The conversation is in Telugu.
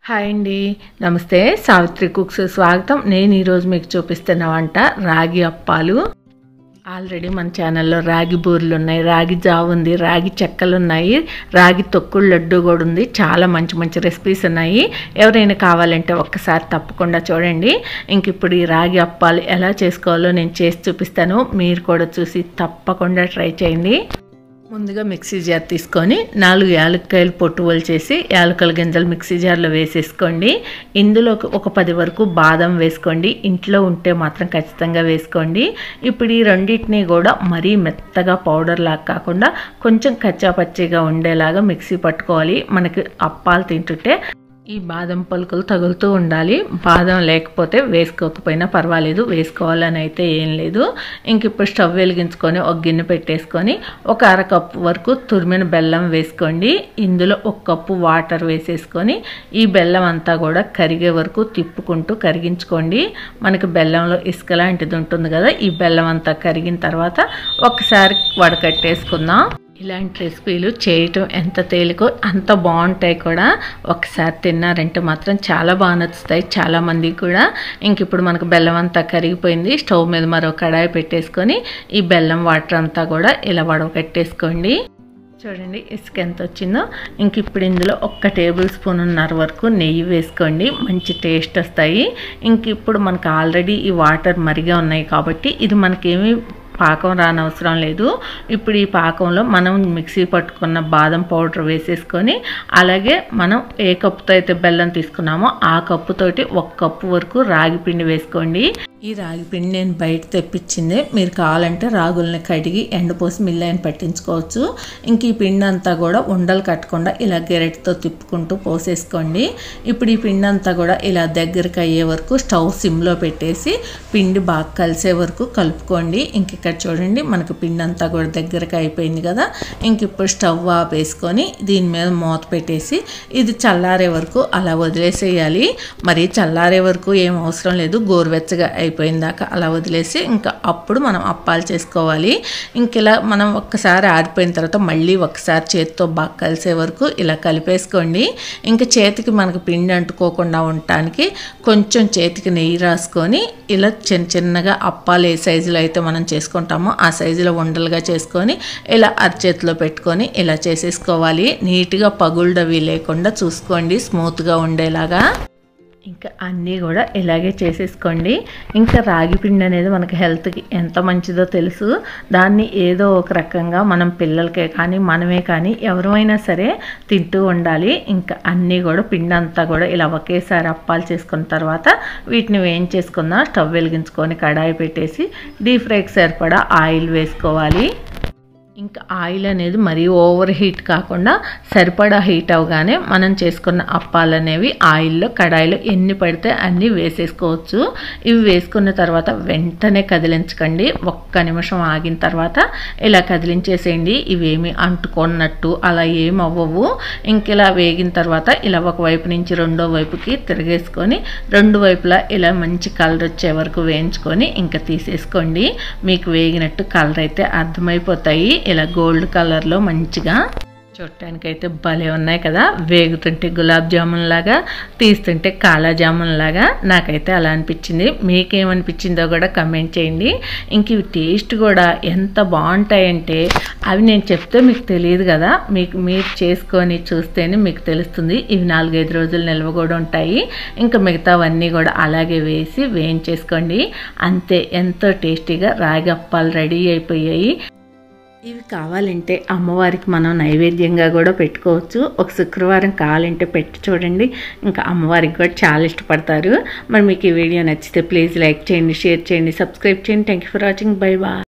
హాయ్ అండి నమస్తే సావిత్రి కుక్స్ స్వాగతం నేను ఈరోజు మీకు చూపిస్తున్న వంట రాగి అప్పాలు ఆల్రెడీ మన ఛానల్లో రాగి బూరెలు ఉన్నాయి రాగి జావు ఉంది రాగి చెక్కలు ఉన్నాయి రాగి తొక్కుడు లడ్డు కూడా ఉంది చాలా మంచి మంచి రెసిపీస్ ఉన్నాయి ఎవరైనా కావాలంటే ఒక్కసారి తప్పకుండా చూడండి ఇంక ఇప్పుడు ఈ రాగి అప్పాలు ఎలా చేసుకోవాలో నేను చేసి చూపిస్తాను మీరు కూడా చూసి తప్పకుండా ట్రై చేయండి ముందుగా మిక్సీ జార్ తీసుకొని నాలుగు యాలక్కాయలు పొట్టు చేసి యాలకల గింజలు మిక్సీ జార్లో వేసేసుకోండి ఇందులో ఒక పది వరకు బాదం వేసుకోండి ఇంట్లో ఉంటే మాత్రం ఖచ్చితంగా వేసుకోండి ఇప్పుడు ఈ రెండింటిని కూడా మరీ మెత్తగా పౌడర్ లాగా కాకుండా కొంచెం కచ్చాపచ్చిగా ఉండేలాగా మిక్సీ పట్టుకోవాలి మనకి అప్పాలు తింటుంటే ఈ బాదం పలుకులు తగులుతూ ఉండాలి బాదం లేకపోతే వేసుకోకపోయినా పర్వాలేదు వేసుకోవాలని అయితే ఏం లేదు ఇంక ఇప్పుడు స్టవ్ వెలిగించుకొని ఒక గిన్నె పెట్టేసుకొని ఒక అర కప్పు వరకు తురిమిన బెల్లం వేసుకోండి ఇందులో ఒక కప్పు వాటర్ వేసేసుకొని ఈ బెల్లం అంతా కూడా కరిగే వరకు తిప్పుకుంటూ కరిగించుకోండి మనకి బెల్లంలో ఇసుక లాంటిది ఉంటుంది కదా ఈ బెల్లం అంతా కరిగిన తర్వాత ఒకసారి వడకట్టేసుకుందాం ఇలాంటి రెసిపీలు చేయటం ఎంత తేలికో అంత బాగుంటాయి కూడా ఒకసారి తిన్నారంటే మాత్రం చాలా బాగా నచ్చుతాయి చాలామంది కూడా ఇంక ఇప్పుడు మనకు బెల్లం అంతా కరిగిపోయింది స్టవ్ మీద మరో కడాయి పెట్టేసుకొని ఈ బెల్లం వాటర్ అంతా కూడా ఇలా వడకట్టేసుకోండి చూడండి ఇసుక ఎంత వచ్చిందో ఇంక ఇప్పుడు ఇందులో ఒక్క టేబుల్ స్పూన్ ఉన్నర వరకు నెయ్యి వేసుకోండి మంచి టేస్ట్ వస్తాయి ఇంక ఇప్పుడు మనకు ఆల్రెడీ ఈ వాటర్ మరిగా ఉన్నాయి కాబట్టి ఇది మనకేమీ పాకం రానవసరం లేదు ఇప్పుడు ఈ పాకంలో మనం మిక్సీ పట్టుకున్న బాదం పౌడర్ వేసేసుకొని అలాగే మనం ఏ కప్పుతో అయితే బెల్లం తీసుకున్నామో ఆ కప్పుతోటి ఒక కప్పు వరకు రాగి పిండి వేసుకోండి ఈ రాగి పిండి నేను బయట తెప్పించింది మీరు కావాలంటే రాగుల్ని కడిగి ఎండపోసి మిల్ అయిన పట్టించుకోవచ్చు ఇంక ఈ పిండి అంతా కూడా ఉండలు కట్టకుండా ఇలా గెరెట్తో తిప్పుకుంటూ పోసేసుకోండి ఇప్పుడు ఈ పిండి అంతా కూడా ఇలా దగ్గరికి అయ్యే వరకు స్టవ్ సిమ్లో పెట్టేసి పిండి బాగా కలిసే వరకు కలుపుకోండి ఇంక ఇక్కడ చూడండి మనకు పిండి అంతా కూడా దగ్గరకు అయిపోయింది కదా ఇంక ఇప్పుడు స్టవ్ ఆపేసుకొని దీని మీద మూత పెట్టేసి ఇది చల్లారే వరకు అలా వదిలేసేయాలి మరి చల్లారే వరకు ఏం అవసరం లేదు గోరువెచ్చగా అయిపోయిన దాకా అలా వదిలేసి ఇంకా అప్పుడు మనం అప్పాలు చేసుకోవాలి ఇంక ఇలా మనం ఒక్కసారి ఆరిపోయిన తర్వాత మళ్ళీ ఒకసారి చేతితో బాగా కలిసే వరకు ఇలా కలిపేసుకోండి ఇంకా చేతికి మనకు పిండి అంటుకోకుండా ఉండటానికి కొంచెం చేతికి నెయ్యి రాసుకొని ఇలా చిన్న చిన్నగా అప్పాలు ఏ సైజులో అయితే మనం చేసుకుంటామో ఆ సైజులో ఉండలుగా చేసుకొని ఇలా అరచేతిలో పెట్టుకొని ఇలా చేసేసుకోవాలి నీట్గా పగుళ్ళవి లేకుండా చూసుకోండి స్మూత్గా ఉండేలాగా ఇంకా అన్నీ కూడా ఇలాగే చేసేసుకోండి ఇంకా రాగి పిండి అనేది మనకి హెల్త్కి ఎంత మంచిదో తెలుసు దాన్ని ఏదో ఒక రకంగా మనం పిల్లలకే కానీ మనమే కానీ ఎవరైనా సరే తింటూ ఉండాలి ఇంకా అన్నీ కూడా పిండి అంతా కూడా ఇలా ఒకేసారి అప్పాలు చేసుకున్న తర్వాత వీటిని వేయించేసుకుందాం స్టవ్ వెలిగించుకొని కడాయి పెట్టేసి డీప్ ఫ్రైకి సరిపడా ఆయిల్ వేసుకోవాలి ఇంకా ఆయిల్ అనేది మరీ ఓవర్ హీట్ కాకుండా సరిపడా హీట్ అవగానే మనం చేసుకున్న అప్పాలు అనేవి ఆయిల్లో కడాయిలో ఎన్ని పడితే అన్నీ వేసేసుకోవచ్చు ఇవి వేసుకున్న తర్వాత వెంటనే కదిలించకండి ఒక్క నిమిషం ఆగిన తర్వాత ఇలా కదిలించేసేయండి ఇవేమి అంటుకున్నట్టు అలా ఏమి అవ్వవు ఇంక ఇలా వేగిన తర్వాత ఇలా ఒక వైపు నుంచి రెండో వైపుకి తిరిగేసుకొని రెండు వైపులా ఇలా మంచి కలర్ వచ్చే వరకు వేయించుకొని ఇంకా తీసేసుకోండి మీకు వేగినట్టు కలర్ అయితే అర్థమైపోతాయి ఇలా గోల్డ్ కలర్లో మంచిగా చూడటానికైతే భలే ఉన్నాయి కదా వేగుతుంటే గులాబ్ జామున్ లాగా తీస్తుంటే కాలా జామున్ లాగా నాకైతే అలా అనిపించింది మీకేమనిపించిందో కూడా కమెంట్ చేయండి ఇంక ఇవి టేస్ట్ కూడా ఎంత బాగుంటాయంటే అవి నేను చెప్తే మీకు తెలియదు కదా మీకు మీరు చేసుకొని చూస్తేనే మీకు తెలుస్తుంది ఇవి నాలుగైదు రోజులు నిల్వ కూడా ఉంటాయి ఇంకా మిగతావన్నీ కూడా అలాగే వేసి వేయించేసుకోండి అంతే ఎంతో టేస్టీగా రాగి అప్పాలు రెడీ అయిపోయాయి ఇవి కావాలంటే అమ్మవారికి మనం నైవేద్యంగా కూడా పెట్టుకోవచ్చు ఒక శుక్రవారం కావాలంటే పెట్టి చూడండి ఇంకా అమ్మవారికి కూడా చాలా ఇష్టపడతారు మరి మీకు ఈ వీడియో నచ్చితే ప్లీజ్ లైక్ చేయండి షేర్ చేయండి సబ్స్క్రైబ్ చేయండి thank you for watching bye bye